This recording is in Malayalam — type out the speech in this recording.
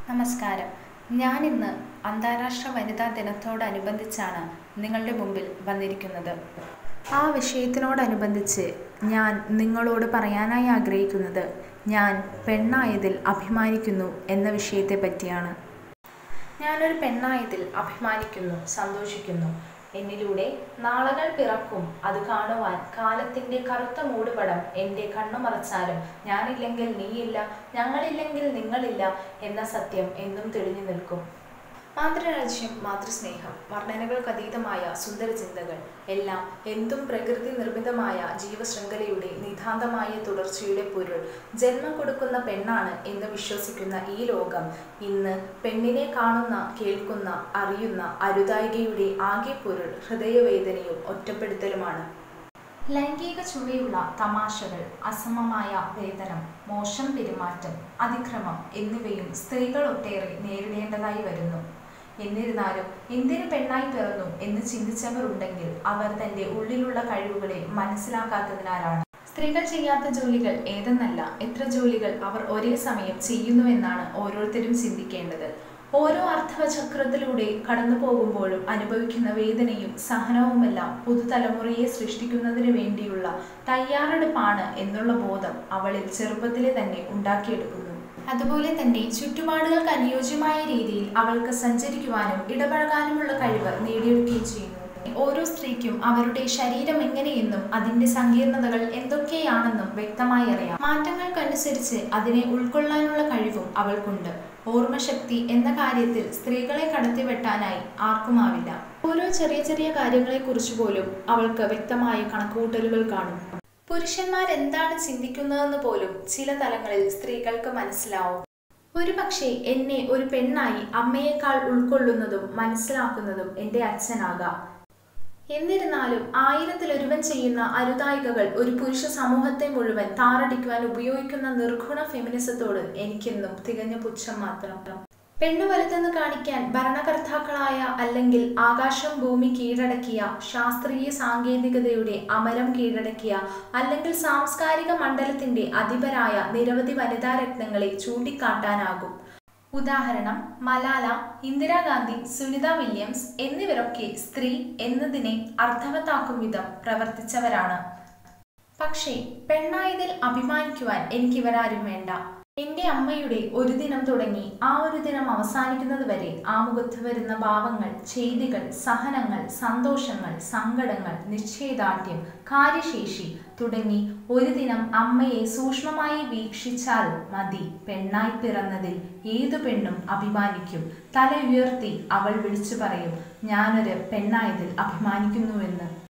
നമസ്കാരം ഞാനിന്ന് അന്താരാഷ്ട്ര വനിതാ ദിനത്തോടനുബന്ധിച്ചാണ് നിങ്ങളുടെ മുമ്പിൽ വന്നിരിക്കുന്നത് ആ വിഷയത്തിനോടനുബന്ധിച്ച് ഞാൻ നിങ്ങളോട് പറയാനായി ആഗ്രഹിക്കുന്നത് ഞാൻ പെണ്ണായതിൽ അഭിമാനിക്കുന്നു എന്ന വിഷയത്തെ പറ്റിയാണ് ഞാനൊരു പെണ്ണായതിൽ അഭിമാനിക്കുന്നു സന്തോഷിക്കുന്നു എന്നിലൂടെ നാളകൾ പിറക്കും അത് കാണുവാൻ കാലത്തിന്റെ കറുത്ത മൂടുപടം എൻ്റെ കണ്ണു മറച്ചാലും ഞാനില്ലെങ്കിൽ നീയില്ല ഞങ്ങളില്ലെങ്കിൽ നിങ്ങളില്ല എന്ന സത്യം എന്നും തെളിഞ്ഞു നിൽക്കും മാതൃരാജ്യം മാതൃസ്നേഹം വർണ്ണനകൾക്കതീതമായ സുന്ദര ചിന്തകൾ എല്ലാം എന്തും പ്രകൃതി നിർമ്മിതമായ ജീവശൃംഖലയുടെ നിതാന്തമായ തുടർച്ചയുടെ പൊരുൾ ജന്മം കൊടുക്കുന്ന പെണ്ണാണ് എന്ന് വിശ്വസിക്കുന്ന ഈ ലോകം ഇന്ന് പെണ്ണിനെ കാണുന്ന കേൾക്കുന്ന അറിയുന്ന അരുതായികയുടെ ആകെ പൊരുൾ ഹൃദയവേദനയും ഒറ്റപ്പെടുത്തലുമാണ് ലൈംഗിക ചുവയുള്ള തമാശകൾ അസമമായ വേതനം മോശം പെരുമാറ്റം അതിക്രമം എന്നിവയും സ്ത്രീകൾ ഒട്ടേറെ നേരിടേണ്ടതായി വരുന്നു എന്നിരുന്നാലും എന്തിനു പെണ്ണായി പിറന്നു എന്ന് ചിന്തിച്ചവർ ഉണ്ടെങ്കിൽ അവർ തന്റെ ഉള്ളിലുള്ള കഴിവുകളെ മനസ്സിലാക്കാത്തതിനാലാണ് സ്ത്രീകൾ ചെയ്യാത്ത ജോലികൾ ഏതെന്നല്ല എത്ര ജോലികൾ അവർ ഒരേ സമയം ചെയ്യുന്നുവെന്നാണ് ഓരോരുത്തരും ചിന്തിക്കേണ്ടത് ഓരോ അർത്ഥവചക്രത്തിലൂടെ കടന്നു പോകുമ്പോഴും അനുഭവിക്കുന്ന വേദനയും സഹനവുമെല്ലാം പുതുതലമുറയെ സൃഷ്ടിക്കുന്നതിന് വേണ്ടിയുള്ള തയ്യാറെടുപ്പാണ് എന്നുള്ള ബോധം അവളിൽ ചെറുപ്പത്തിലെ തന്നെ ഉണ്ടാക്കിയെടുക്കുന്നു അതുപോലെ തന്നെ ചുറ്റുപാടുകൾക്ക് അനുയോജ്യമായ രീതിയിൽ അവൾക്ക് സഞ്ചരിക്കുവാനും ഇടപഴകാനുമുള്ള കഴിവ് നേടിയെടുക്കുകയും ചെയ്യുന്നു ഓരോ സ്ത്രീക്കും അവരുടെ ശരീരം എങ്ങനെയെന്നും അതിന്റെ സങ്കീർണതകൾ എന്തൊക്കെയാണെന്നും വ്യക്തമായി അറിയാം മാറ്റങ്ങൾക്കനുസരിച്ച് അതിനെ ഉൾക്കൊള്ളാനുള്ള കഴിവും അവൾക്കുണ്ട് ഓർമ്മശക്തി എന്ന കാര്യത്തിൽ സ്ത്രീകളെ കടത്തിവെട്ടാനായി ആർക്കുമാവില്ല ഓരോ ചെറിയ ചെറിയ കാര്യങ്ങളെക്കുറിച്ച് പോലും അവൾക്ക് വ്യക്തമായ കണക്കുകൂട്ടലുകൾ കാണും പുരുഷന്മാർ എന്താണ് ചിന്തിക്കുന്നതെന്ന് പോലും ചില തലങ്ങളിൽ സ്ത്രീകൾക്ക് മനസ്സിലാവും ഒരു പക്ഷേ എന്നെ ഒരു പെണ്ണായി അമ്മയേക്കാൾ ഉൾക്കൊള്ളുന്നതും മനസ്സിലാക്കുന്നതും എൻ്റെ അച്ഛനാകാം എന്നിരുന്നാലും ആയിരത്തിലൊരുവൻ ചെയ്യുന്ന അരുതായികകൾ ഒരു പുരുഷ സമൂഹത്തെ മുഴുവൻ താറടിക്കുവാൻ ഉപയോഗിക്കുന്ന നിർഗുണ ഫെമിനിസത്തോട് എനിക്കെന്നും തികഞ്ഞ പുച്ഛം മാത്രം പെണ്ണു വലുതെന്ന് കാണിക്കാൻ ഭരണകർത്താക്കളായ അല്ലെങ്കിൽ ആകാശം ഭൂമി കീഴടക്കിയ ശാസ്ത്രീയ സാങ്കേതികതയുടെ അമരം കീഴടക്കിയ അല്ലെങ്കിൽ സാംസ്കാരിക മണ്ഡലത്തിന്റെ അധിപരായ നിരവധി വനിതാ രത്നങ്ങളെ ചൂണ്ടിക്കാട്ടാനാകും ഉദാഹരണം മലാല ഇന്ദിരാഗാന്ധി സുനിത വില്യംസ് എന്നിവരൊക്കെ സ്ത്രീ എന്നതിനെ അർത്ഥവത്താക്കും വിധം പ്രവർത്തിച്ചവരാണ് പക്ഷേ പെണ്ണായതിൽ അഭിമാനിക്കുവാൻ എനിക്കിവരാരും വേണ്ട എന്റെ അമ്മയുടെ ഒരു ദിനം തുടങ്ങി ആ ഒരു ദിനം അവസാനിക്കുന്നത് വരെ ആ മുഖത്ത് വരുന്ന ഭാവങ്ങൾ ചെയ്തികൾ സഹനങ്ങൾ സന്തോഷങ്ങൾ സങ്കടങ്ങൾ നിശ്ചയദാർഢ്യം കാര്യശേഷി തുടങ്ങി ഒരു ദിനം അമ്മയെ സൂക്ഷ്മമായി വീക്ഷിച്ചാൽ മതി പെണ്ണായി പിറന്നതിൽ ഏതു പെണ്ണും അഭിമാനിക്കും തല ഉയർത്തി അവൾ വിളിച്ചു പറയും ഞാനൊരു പെണ്ണായതിൽ അഭിമാനിക്കുന്നുവെന്ന്